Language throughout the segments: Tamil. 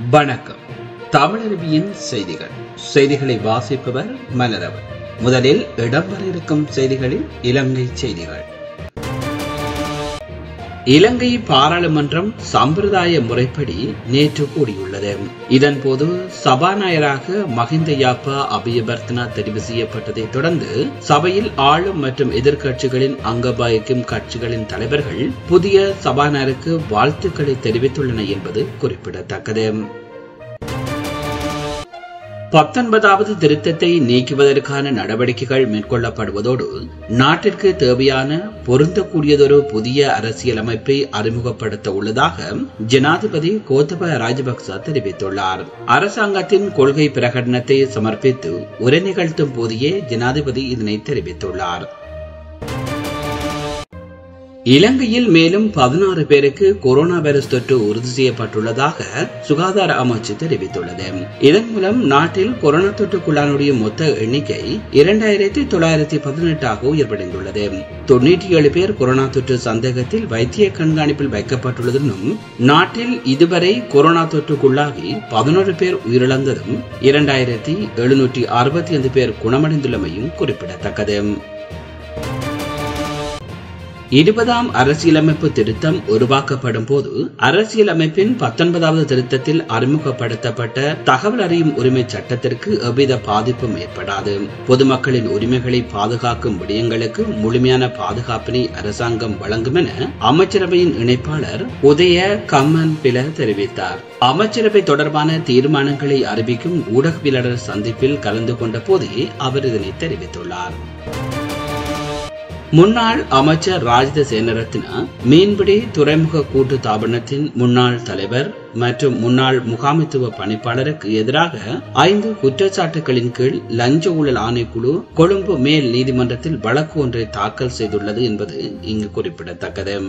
வணக்கம் தமிழருவியின் செய்திகள் செய்திகளை வாசிப்பவர் மலரவன் முதலில் இடம்பெற இருக்கும் செய்திகளில் இலங்கை செய்திகள் இலங்கை பாராளுமன்றம் சம்பிரதாய முறைப்படி நேற்று கூடியுள்ளது இதன்போது சபாநாயகராக மஹிந்த யாப்பா அபியவர்த்தனா தெரிவு செய்யப்பட்டதைத் தொடர்ந்து சபையில் ஆளும் மற்றும் எதிர்க்கட்சிகளின் அங்கபாய்க்கும் கட்சிகளின் தலைவர்கள் புதிய சபாநாயகருக்கு வாழ்த்துக்களை தெரிவித்துள்ளனர் என்பது குறிப்பிடத்தக்கது பத்தொன்பதாவது திருத்தத்தை நீக்குவதற்கான நடவடிக்கைகள் மேற்கொள்ளப்படுவதோடு நாட்டிற்கு தேவையான பொருந்தக்கூடியதொரு புதிய அரசியலமைப்பை அறிமுகப்படுத்த உள்ளதாக ஜனாதிபதி கோத்தபய ராஜபக்ச தெரிவித்துள்ளார் அரசாங்கத்தின் கொள்கை பிரகடனத்தை சமர்ப்பித்து உரை நிகழ்த்தும் போதே ஜனாதிபதி இதனை தெரிவித்துள்ளார் இலங்கையில் மேலும் பதினாறு பேருக்கு கொரோனா வைரஸ் தொற்று உறுதி செய்யப்பட்டுள்ளதாக சுகாதார அமைச்சு தெரிவித்துள்ளது இதன் மூலம் நாட்டில் கொரோனா தொற்றுக்குள்ளானுடைய மொத்த எண்ணிக்கை இரண்டாயிரத்தி தொள்ளாயிரத்தி பதினெட்டாக உயர்வடைந்துள்ளது தொன்னூற்றி ஏழு பேர் கொரோனா தொற்று சந்தேகத்தில் வைத்திய கண்காணிப்பில் வைக்கப்பட்டுள்ளதும் நாட்டில் இதுவரை கொரோனா தொற்றுக்குள்ளாகி பதினோரு பேர் உயிரிழந்ததும் இரண்டாயிரத்தி எழுநூற்றி அறுபத்தி ஐந்து பேர் குணமடைந்துள்ளமையும் குறிப்பிடத்தக்கது இருபதாம் அரசியலமைப்பு திருத்தம் உருவாக்கப்படும் போது அரசியலமைப்பின் பத்தொன்பதாவது திருத்தத்தில் அறிமுகப்படுத்தப்பட்ட தகவல் அறியும் உரிமை சட்டத்திற்கு எவ்வித பாதிப்பும் ஏற்படாது பொதுமக்களின் உரிமைகளை பாதுகாக்கும் விடயங்களுக்கு முழுமையான பாதுகாப்பினை அரசாங்கம் வழங்கும் என அமைச்சரவையின் இணைப்பாளர் உதய கம்மன் பில தெரிவித்தார் அமைச்சரவை தொடர்பான தீர்மானங்களை அறிவிக்கும் ஊடகவியலாளர் சந்திப்பில் கலந்து கொண்ட போதே அவர் இதனை தெரிவித்துள்ளார் முன்னாள் அமைச்சர் ராஜித சேனரத்னா மீன்பிடி துறைமுக கூட்டு தாபனத்தின் முன்னாள் தலைவர் மற்றும் முன்னாள் முகாமைத்துவ பணிப்பாளருக்கு எதிராக ஐந்து குற்றச்சாட்டுகளின் கீழ் லஞ்ச ஊழல் ஆணைக்குழு கொழும்பு மேல் நீதிமன்றத்தில் வழக்கு ஒன்றை தாக்கல் செய்துள்ளது என்பது இங்கு குறிப்பிடத்தக்கது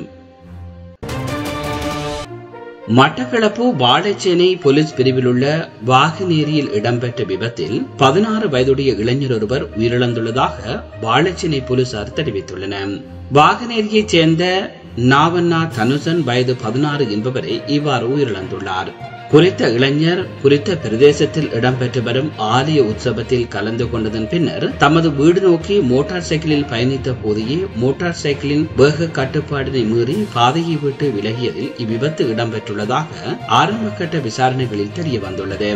மட்டக்களப்பு வாழைச்சேனை போலீஸ் பிரிவில் உள்ள வாகனேரியில் இடம்பெற்ற விபத்தில் பதினாறு வயதுடைய இளைஞர் ஒருவர் உயிரிழந்துள்ளதாக வாழைச்சேனை போலீசார் தெரிவித்துள்ளனர் வாகனேரியைச் சேர்ந்த நாவண்ணா தனுசன் வயது பதினாறு என்பவரை இவ்வாறு உயிரிழந்துள்ளார் குறித்த இளைஞர் குறித்த பிரதேசத்தில் இடம்பெற்று வரும் ஆலய உற்சவத்தில் கலந்து கொண்டதன் பின்னர் தமது வீடு நோக்கி மோட்டார் சைக்கிளில் பயணித்த போதையே மோட்டார் சைக்கிளின் வேக கட்டுப்பாட்டினை மீறி பாதையை விட்டு விலகியதில் இவ்விபத்து இடம்பெற்றுள்ளதாக ஆரம்பகட்ட விசாரணைகளில் தெரிய வந்துள்ளது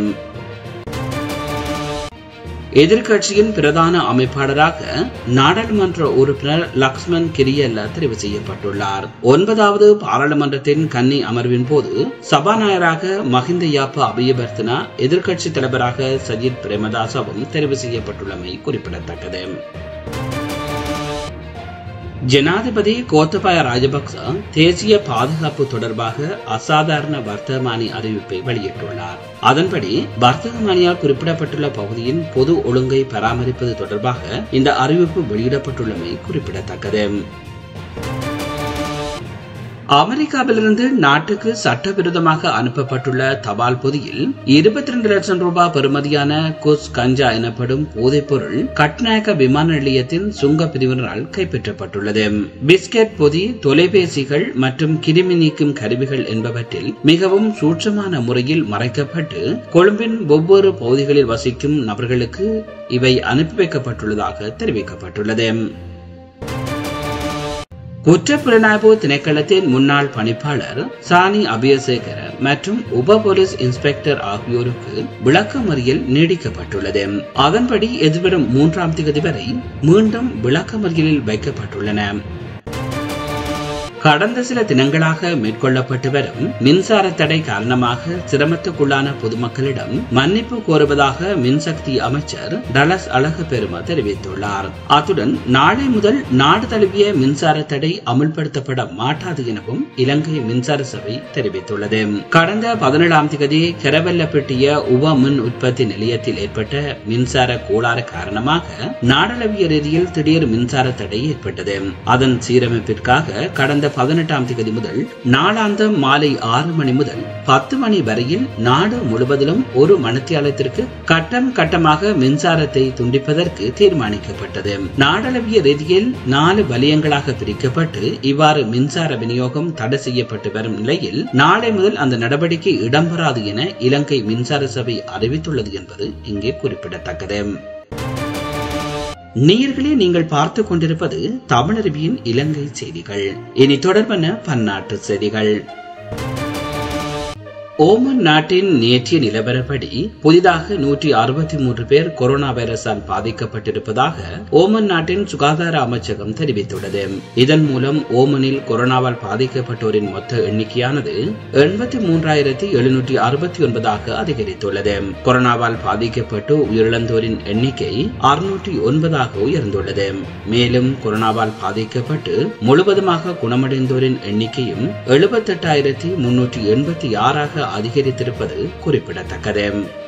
எதிர்கட்சியின் பிரதான அமைப்பாளராக நாடாளுமன்ற உறுப்பினர் லக்ஷ்மண் கிரியல்ல தெரிவு செய்யப்பட்டுள்ளார் ஒன்பதாவது பாராளுமன்றத்தின் கன்னி அமர்வின் போது சபாநாயகராக மஹிந்த யாப்பா அபியவர்த்தனா எதிர்க்கட்சி தலைவராக சஜித் பிரேமதாசவும் தெரிவு செய்யப்பட்டுள்ளமை குறிப்பிடத்தக்கது ஜனாதிபதி கோத்தபாய ராஜபக்ச தேசிய பாதுகாப்பு தொடர்பாக அசாதாரண வர்த்தமானி அறிவிப்பை வெளியிட்டுள்ளார் அதன்படி வர்த்தகமானியால் குறிப்பிடப்பட்டுள்ள பகுதியின் பொது ஒழுங்கை பராமரிப்பது தொடர்பாக இந்த அறிவிப்பு வெளியிடப்பட்டுள்ளமை குறிப்பிடத்தக்கது அமெரிக்காவிலிருந்து நாட்டுக்கு சட்டவிரோதமாக அனுப்பப்பட்டுள்ள தபால் பொதியில் இருபத்தி ரெண்டு லட்சம் ரூபாய் பெறுமதியான குஸ் கஞ்சா எனப்படும் போதைப் பொருள் கட்நாயக்க விமான நிலையத்தின் சுங்க பிரிவினரால் கைப்பற்றப்பட்டுள்ளது பிஸ்கெட் பொதி தொலைபேசிகள் மற்றும் கிருமி நீக்கும் கருவிகள் என்பவற்றில் மிகவும் சூட்சமான முறையில் மறைக்கப்பட்டு கொழும்பின் ஒவ்வொரு பகுதிகளில் வசிக்கும் நபர்களுக்கு இவை அனுப்பி வைக்கப்பட்டுள்ளதாக தெரிவிக்கப்பட்டுள்ளது குற்றப்புலனாய்வு திணைக்களத்தின் முன்னாள் பணிப்பாளர் சானி அபியசேகர மற்றும் உப போலீஸ் இன்ஸ்பெக்டர் ஆகியோருக்கு விளக்கமறியல் நீடிக்கப்பட்டுள்ளது அதன்படி எதிர்வரும் மூன்றாம் தேதி வரை மீண்டும் விளக்கமறியலில் வைக்கப்பட்டுள்ளன கடந்த சில தினங்களாக மேற்கொள்ளப்பட்டு வரும் மின்சார தடை காரணமாக சிரமத்துக்குள்ளான பொதுமக்களிடம் மன்னிப்பு கோருவதாக மின்சக்தி அமைச்சர் டலஸ் அழகு பெருமா தெரிவித்துள்ளார் அத்துடன் நாளை முதல் நாடு தழுவிய மின்சார தடை அமுல்படுத்தப்பட மாட்டாது எனவும் இலங்கை மின்சார சபை தெரிவித்துள்ளது கடந்த பதினேழாம் தேதி கரவல்லப்பட்டிய உப மின் உற்பத்தி நிலையத்தில் ஏற்பட்ட மின்சார கோளாறு காரணமாக நாடளவிய ரீதியில் திடீர் மின்சார தடை ஏற்பட்டது அதன் சீரமைப்பிற்காக கடந்த பதினெட்டாம் தேதி முதல் நாளாந்தம் மாலை ஆறு மணி முதல் பத்து மணி வரையில் நாடு முழுவதிலும் ஒரு மணித்தியாலத்திற்கு கட்டம் கட்டமாக மின்சாரத்தை துண்டிப்பதற்கு தீர்மானிக்கப்பட்டது நாடளவிய ரீதியில் நாலு வலயங்களாக பிரிக்கப்பட்டு இவ்வாறு மின்சார விநியோகம் தடை செய்யப்பட்டு வரும் நிலையில் நாளை முதல் அந்த நடவடிக்கை இடம்பெறாது என இலங்கை மின்சார சபை அறிவித்துள்ளது என்பது இங்கே குறிப்பிடத்தக்கது நேயர்களே நீங்கள் பார்த்துக் கொண்டிருப்பது தமிழருவியின் இலங்கை செய்திகள் இனி தொடர்பான பன்னாட்டு செய்திகள் ஓமன் நாட்டின் நேற்றைய நிலவரப்படி புதிதாக நூற்றி அறுபத்தி மூன்று பேர் கொரோனா வைரஸால் பாதிக்கப்பட்டிருப்பதாக ஓமன் நாட்டின் சுகாதார அமைச்சகம் தெரிவித்துள்ளது இதன் மூலம் ஓமனில் கொரோனாவால் பாதிக்கப்பட்டோரின் மொத்த எண்ணிக்கையானது எண்பத்தி மூன்றாயிரத்தி எழுநூற்றி அறுபத்தி ஒன்பதாக அதிகரித்துள்ளது கொரோனாவால் பாதிக்கப்பட்டு உயிரிழந்தோரின் எண்ணிக்கை அறுநூற்றி ஒன்பதாக உயர்ந்துள்ளது மேலும் கொரோனாவால் பாதிக்கப்பட்டு முழுவதுமாக குணமடைந்தோரின் எண்ணிக்கையும் எழுபத்தெட்டாயிரத்தி முன்னூற்றி எண்பத்தி ஆறாக அதிகரித்திருப்பது குறிப்பிடத்தக்கது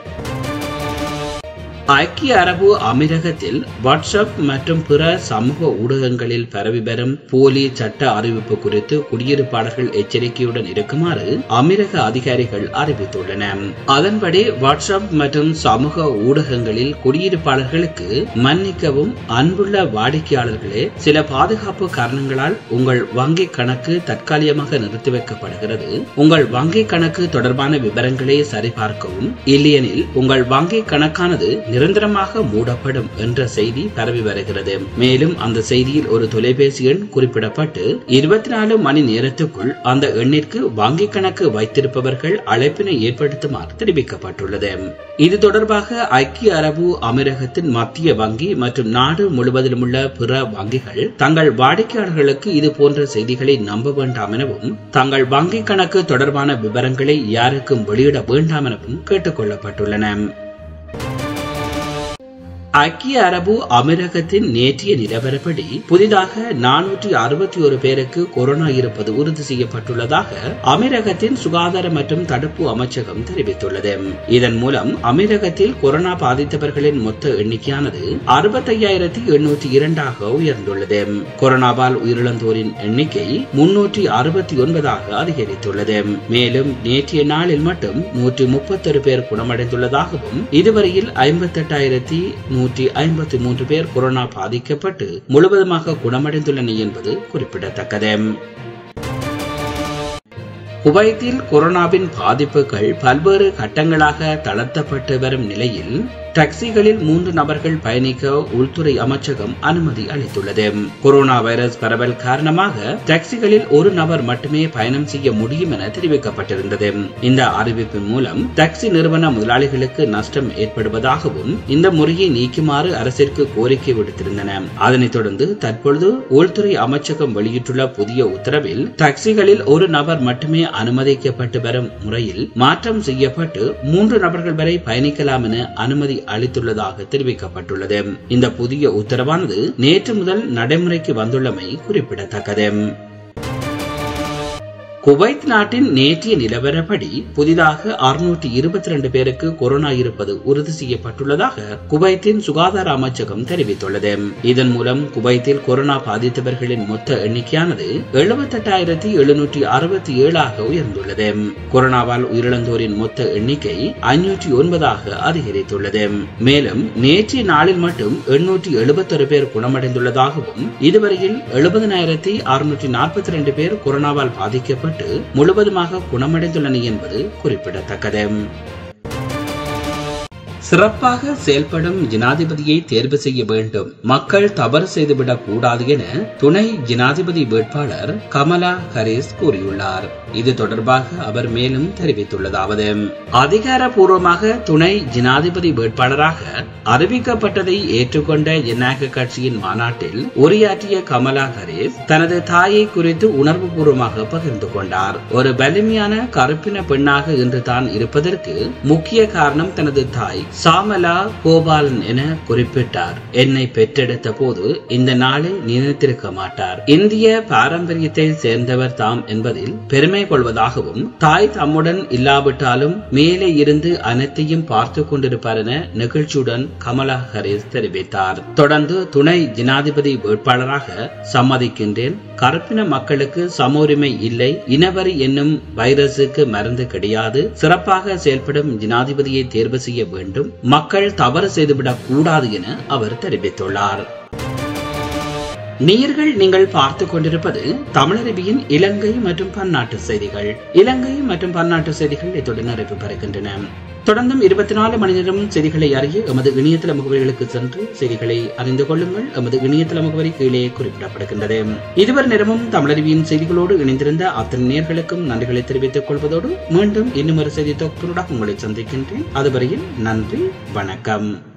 ஐக்கிய அரபு அமீரகத்தில் வாட்ஸ்அப் மற்றும் பிற சமூக ஊடகங்களில் பரவி வரும் போலி சட்ட அறிவிப்பு குறித்து குடியிருப்பாளர்கள் எச்சரிக்கையுடன் இருக்குமாறு அமீரக அதிகாரிகள் அறிவித்துள்ளனர் அதன்படி வாட்ஸ்அப் மற்றும் சமூக ஊடகங்களில் குடியிருப்பாளர்களுக்கு மன்னிக்கவும் அன்புள்ள வாடிக்கையாளர்களே சில பாதுகாப்பு காரணங்களால் உங்கள் வங்கி கணக்கு தற்காலிகமாக நிறுத்தி வைக்கப்படுகிறது உங்கள் வங்கி கணக்கு தொடர்பான விவரங்களை சரிபார்க்கவும் இல்லையெனில் உங்கள் வங்கி கணக்கானது நிரந்தரமாக மூடப்படும் என்ற செய்தி பரவி வருகிறது மேலும் அந்த செய்தியில் ஒரு தொலைபேசி எண் குறிப்பிடப்பட்டு இருபத்தி நாலு மணி நேரத்துக்குள் அந்த எண்ணிற்கு வங்கி கணக்கு வைத்திருப்பவர்கள் அழைப்பினை ஏற்படுத்துமாறு தெரிவிக்கப்பட்டுள்ளது இது தொடர்பாக ஐக்கிய அரபு அமீரகத்தின் மத்திய வங்கி மற்றும் நாடு முழுவதிலும் உள்ள பிற வங்கிகள் தங்கள் வாடிக்கையாளர்களுக்கு இது போன்ற செய்திகளை நம்ப வேண்டாம் எனவும் தங்கள் வங்கி கணக்கு தொடர்பான விவரங்களை யாருக்கும் வெளியிட வேண்டாம் எனவும் கேட்டுக் கொள்ளப்பட்டுள்ளன ஐக்கிய அரபு அமீரகத்தின் நேற்றைய நிலவரப்படி புதிதாக நானூற்றி அறுபத்தி ஒரு பேருக்கு கொரோனா இருப்பது உறுதி செய்யப்பட்டுள்ளதாக அமீரகத்தின் சுகாதார மற்றும் தடுப்பு அமைச்சகம் தெரிவித்துள்ளது இதன் மூலம் அமீரகத்தில் கொரோனா பாதித்தவர்களின் மொத்த எண்ணிக்கையானது அறுபத்தையாயிரத்தி எண்ணூற்றி இரண்டாக உயர்ந்துள்ளது கொரோனாவால் உயிரிழந்தோரின் எண்ணிக்கை முன்னூற்றி அறுபத்தி ஒன்பதாக அதிகரித்துள்ளது மேலும் நேற்றைய நாளில் மட்டும் நூற்றி முப்பத்தொரு பேர் குணமடைந்துள்ளதாகவும் இதுவரையில் ஐம்பத்தெட்டாயிரத்தி நூற்றி ஐம்பத்தி மூன்று பேர் கொரோனா பாதிக்கப்பட்டு முழுவதுமாக குணமடைந்துள்ளனர் என்பது குறிப்பிடத்தக்கது குவைத்தில் கொரோனாவின் பாதிப்புகள் பல்வேறு கட்டங்களாக தளர்த்தப்பட்டு வரும் நிலையில் டாக்ஸிகளில் மூன்று நபர்கள் பயணிக்க உள்துறை அமைச்சகம் அனுமதி அளித்துள்ளது கொரோனா வைரஸ் பரவல் காரணமாக டாக்ஸிகளில் ஒரு நபர் மட்டுமே பயணம் செய்ய முடியும் என தெரிவிக்கப்பட்டிருந்தது இந்த அறிவிப்பின் மூலம் டாக்ஸி நிறுவன முதலாளிகளுக்கு நஷ்டம் ஏற்படுவதாகவும் இந்த முறையை நீக்குமாறு அரசிற்கு கோரிக்கை விடுத்திருந்தன அதனைத் தொடர்ந்து தற்பொழுது உள்துறை அமைச்சகம் வெளியிட்டுள்ள புதிய உத்தரவில் டாக்ஸிகளில் ஒரு நபர் மட்டுமே அனுமதிக்கப்பட்டு வரும் முறையில் மாற்றம் செய்யப்பட்டு மூன்று நபர்கள் வரை பயணிக்கலாம் என அனுமதி அளித்துள்ளதாக தெரிவிக்கப்பட்டுள்ளது இந்த புதிய உத்தரவானது நேற்று முதல் நடைமுறைக்கு வந்துள்ளமை குறிப்பிடத்தக்கது குவைத் நாட்டின் நேற்றைய நிலவரப்படி புதிதாக அறுநூற்றி இருபத்தி ரெண்டு பேருக்கு கொரோனா இருப்பது உறுதி செய்யப்பட்டுள்ளதாக குவைத்தின் சுகாதார அமைச்சகம் தெரிவித்துள்ளது இதன் மூலம் குவைத்தில் கொரோனா பாதித்தவர்களின் மொத்த எண்ணிக்கையானது எழுபத்தெட்டாயிரத்தி எழுநூற்றி அறுபத்தி ஏழாக உயர்ந்துள்ளது கொரோனாவால் உயிரிழந்தோரின் மொத்த எண்ணிக்கை ஐநூற்றி ஒன்பதாக அதிகரித்துள்ளது மேலும் நேற்றைய நாளில் மட்டும் எண்ணூற்றி எழுபத்தொரு பேர் குணமடைந்துள்ளதாகவும் இதுவரையில் எழுபதனாயிரத்தி அறுநூற்றி நாற்பத்தி ரெண்டு பேர் கொரோனாவால் பாதிக்கப்பட்டு ஏற்பட்டு முழுவதுமாக குணமடைந்துள்ளன என்பது குறிப்பிடத்தக்கது சிறப்பாக செயல்படும் ஜனாதிபதியை தேர்வு செய்ய வேண்டும் மக்கள் தவறு செய்துவிடக் கூடாது என துணை ஜனாதிபதி வேட்பாளர் கமலா ஹரிஸ் கூறியுள்ளார் இது தொடர்பாக அவர் மேலும் தெரிவித்துள்ளதாவது அதிகாரப்பூர்வமாக துணை ஜனாதிபதி வேட்பாளராக அறிவிக்கப்பட்டதை ஏற்றுக்கொண்ட ஜனநாயக கட்சியின் மாநாட்டில் உரையாற்றிய கமலா ஹரிஸ் தனது தாயை குறித்து உணர்வு பூர்வமாக பகிர்ந்து கொண்டார் ஒரு வலிமையான கருப்பின பெண்ணாக இன்று தான் இருப்பதற்கு முக்கிய காரணம் தனது தாய் சாமலா கோபாலன் என குறிப்பிட்டார் என்னை பெற்றெடுத்த போது இந்த நாளை நினைத்திருக்க மாட்டார் இந்திய பாரம்பரியத்தை சேர்ந்தவர் தாம் என்பதில் பெருமை கொள்வதாகவும் தாய் தம்முடன் இல்லாவிட்டாலும் மேலே இருந்து அனைத்தையும் பார்த்து கொண்டிருப்பார் என நிகழ்ச்சியுடன் கமலா ஹரிஸ் தெரிவித்தார் தொடர்ந்து துணை ஜனாதிபதி வேட்பாளராக சம்மதிக்கின்றேன் கருப்பின மக்களுக்கு சம உரிமை இல்லை இனவரி என்னும் வைரசுக்கு மருந்து கிடையாது சிறப்பாக செயல்படும் ஜனாதிபதியை தேர்வு செய்ய வேண்டும் மக்கள் தவறு செய்துவிடக் கூடாது என அவர் தெரிவித்துள்ளார் நேயர்கள் நீங்கள் பார்த்துக் கொண்டிருப்பது தமிழருவியின் இலங்கை மற்றும் பன்னாட்டு செய்திகள் இலங்கை மற்றும் பன்னாட்டு செய்திகள் இத்துடன் நிறைவு பெறுகின்றன தொடர்ந்தும் இருபத்தி நாலு மணி நேரம் செய்திகளை அறிய எமது இணையதள முகவரிகளுக்கு சென்று செய்திகளை அறிந்து கொள்ளுங்கள் எமது இணையதள முகவரி கீழே குறிப்பிடப்படுகின்றது இதுவரை நேரமும் தமிழருவியின் செய்திகளோடு இணைந்திருந்த அத்தனை நேர்களுக்கும் நன்றிகளை தெரிவித்துக் கொள்வதோடு மீண்டும் இன்னும் ஒரு செய்தி தொகுப்பினூடாக உங்களை சந்திக்கின்றேன் அதுவரையில் நன்றி வணக்கம்